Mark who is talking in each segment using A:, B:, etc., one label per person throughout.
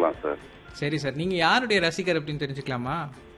A: சொல்லலாம் சார்
B: சரி சார் நீங்க யாருடைய ரசிகர் அப்படின்னு தெரிஞ்சுக்கலாமா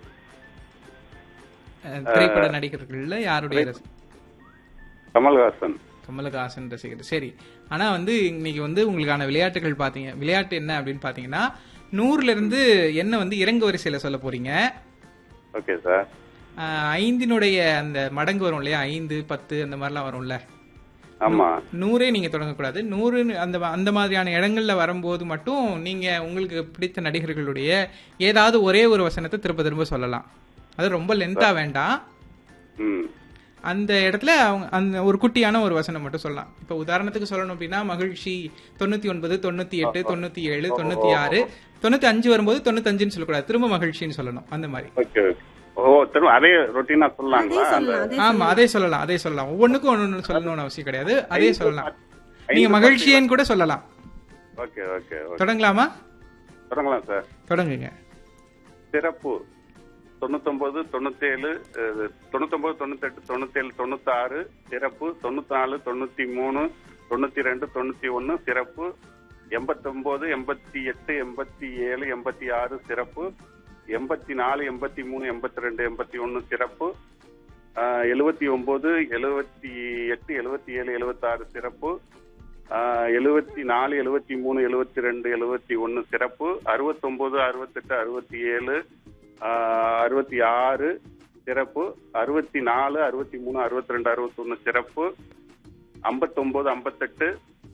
B: அஹ், திரைப்பட நடிகர்கள்ல யாருடைய ரசி-
A: கமல்ஹாசன்
B: கமலஹாசன் ரசிகர் சரி ஆனா வந்து இன்னைக்கு வந்து உங்களுக்கான விளையாட்டுகள் பாத்தீங்க விளையாட்டு என்ன அப்படின்னு பாத்தீங்கன்னா நூறுல இருந்து என்ன வந்து இறங்கு வரிசையில சொல்ல போறீங்க
A: ஓகே சார்
B: அஹ், ஐந்தினுடைய அந்த மடங்கு வரும் இல்லையா ஐந்து பத்து அந்த மாதிரிலாம் வரும்ல
A: ஆமா
B: நூறே நீங்க தொடங்கக்கூடாது நூறு அந்த அந்த மாதிரியான இடங்கள்ல வரும்போது மட்டும் நீங்க உங்களுக்கு பிடித்த நடிகர்களுடைய ஏதாவது ஒரே ஒரு வசனத்தை திரும்ப திரும்ப சொல்லலாம் அது ரொம்ப லென்த்தா வேண்டாம்
A: ம்
B: அந்த இடத்துல அவங்க அந்த ஒரு குட்டியான ஒரு வசனம் மட்டும் சொல்லலாம் இப்போ உதாரணத்துக்கு சொல்லணும் அப்படின்னா மகிழ்ச்சி தொண்ணூத்தி ஒன்பது தொண்ணூத்தி எட்டு தொண்ணூத்தி ஏழு தொண்ணூத்தி ஆறு தொண்ணூத்தி அஞ்சு வரும்போது தொண்ணூத்தஞ்சுன்னு சொல்லக்கூடாது திரும்ப மகிழ்ச்சின்னு சொல்லணும் அந்த மாதிரி
A: ஓகே ஓகே ஓ திரும்ப அதே ரொட்டீனா
C: அதே
A: சொல்லலாங்களா அந்த
C: சொல்லலாம் அதே
B: ஆமா அதே சொல்லலாம் அதே சொல்லலாம் ஒவ்வொன்றுக்கும் ஒன்று சொல்லணும்னு அவசியம் கிடையாது அதே சொல்லலாம் நீங்க மகிழ்ச்சியன்னு கூட சொல்லலாம்
A: ஓகே ஓகே ஓகே
B: தொடங்கலாமா
A: தொடங்கலாம் சார்
B: தொடங்குங்க
A: சிறப்பு தொண்ணூத்தொன்பது தொண்ணூத்தேழு அஹ், தொண்ணூத்தொன்பது தொண்ணூத்தெட்டு தொண்ணூத்தேழு தொண்ணூத்தாறு சிறப்பு தொண்ணூத்தி நாலு தொண்ணூத்தி மூணு தொண்ணூத்தி ரெண்டு தொண்ணூத்தி ஒன்னு சிறப்பு எண்பத்தொன்பது எண்பத்தி எட்டு எண்பத்தி ஏழு எண்பத்தி ஆறு சிறப்பு எண்பத்தி நாலு எண்பத்தி மூணு எண்பத்தி ரெண்டு எண்பத்தி ஒன்னு சிறப்பு எழுபத்தி ஒன்பது எழுபத்தி எட்டு எழுபத்தி ஏழு எழுபத்தாறு சிறப்பு எழுபத்தி நாலு எழுபத்தி மூணு எழுபத்தி ரெண்டு எழுபத்தி ஒன்னு சிறப்பு அறுபத்தொன்பது அறுபத்தெட்டு அறுபத்தி ஏழு அறுபத்தி ஆறு சிறப்பு அறுபத்தி நாலு அறுபத்தி மூணு அறுபத்தி ரெண்டு அறுபத்தொன்னு சிறப்பு ஐம்பத்தொன்பது ஐம்பத்தெட்டு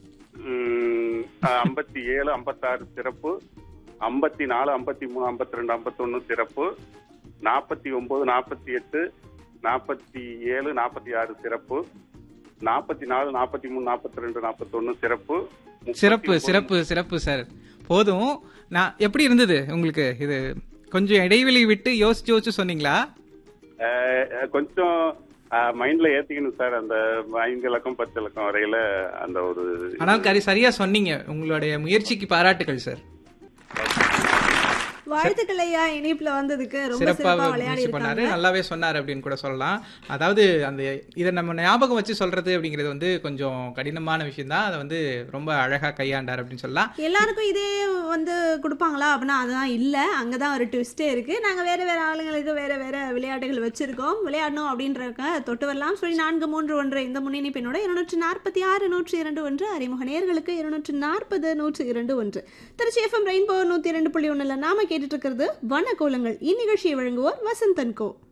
A: ஐம்பத்தி ஏழு ஐம்பத்தாறு சிறப்பு ஐம்பத்தி நாலு ஐம்பத்தி மூணு ஐம்பத்தி ரெண்டு ஐம்பத்தொன்னு சிறப்பு நாற்பத்தி ஒன்பது நாற்பத்தி எட்டு நாற்பத்தி ஏழு நாற்பத்தி ஆறு சிறப்பு நாற்பத்தி நாலு நாற்பத்தி மூணு நாற்பத்தி ரெண்டு நாற்பத்தொன்னு சிறப்பு முப்பத்தி
B: சிறப்பு
A: ஒன்பது,
B: சிறப்பு சிறப்பு சார் போதும் நான் எப்படி இருந்தது உங்களுக்கு இது கொஞ்சம் இடைவெளி விட்டு யோசிச்சு யோசிச்சு சொன்னீங்களா
A: அஹ், அஹ், கொஞ்சம் மைண்ட்ல ஏத்திக்கணும் சார் அந்த ஐந்து இலக்கம் பத்து இலக்கம் வரையில அந்த ஒரு
B: ஆனால் கரி சரியா சொன்னீங்க உங்களுடைய முயற்சிக்கு பாராட்டுகள் சார்
C: வாழ்த்துக்கள் ஐயா இணைப்புல வந்ததுக்கு ரொம்ப
B: சிறப்பாக
C: சிறப்பா விளையாடி
B: முயற்சி பண்ணாரு
C: இருக்காங்க
B: நல்லாவே சொன்னார் அப்படின்னு கூட சொல்லலாம் அதாவது அந்த இதை நம்ம ஞாபகம் வச்சு சொல்றது அப்படிங்கிறது வந்து கொஞ்சம் கடினமான விஷயம் தான் அதை வந்து ரொம்ப அழகா கையாண்டார் அப்படின்னு சொல்லலாம்
C: எல்லாருக்கும் இதே வந்து கொடுப்பாங்களா அப்படின்னா அதுதான் இல்ல அங்கதான் ஒரு ட்விஸ்டே இருக்கு நாங்க வேற வேற ஆளுங்களுக்கு வேற வேற விளையாட்டுகள் வச்சிருக்கோம் விளையாடணும் அப்படின்றக்க தொட்டு வரலாம் சொல்லி நான்கு மூன்று ஒன்று இந்த முன்னணி பெண்ணோட இருநூற்று நாற்பத்தி ஆறு நூற்றி இரண்டு ஒன்று அறிமுக நேர்களுக்கு இருநூற்று நாற்பது நூற்றி இரண்டு ஒன்று திருச்சி எஃப்எம் ரெயின்போ நூத்தி இரண்டு புள்ளி ஒண்ணுல நாம கேட்டுட்டு இருக்கிறது வண்ண கோலங்கள் இந்நிகழ்ச்சியை வழங்குவோர் வசந்தன் கோ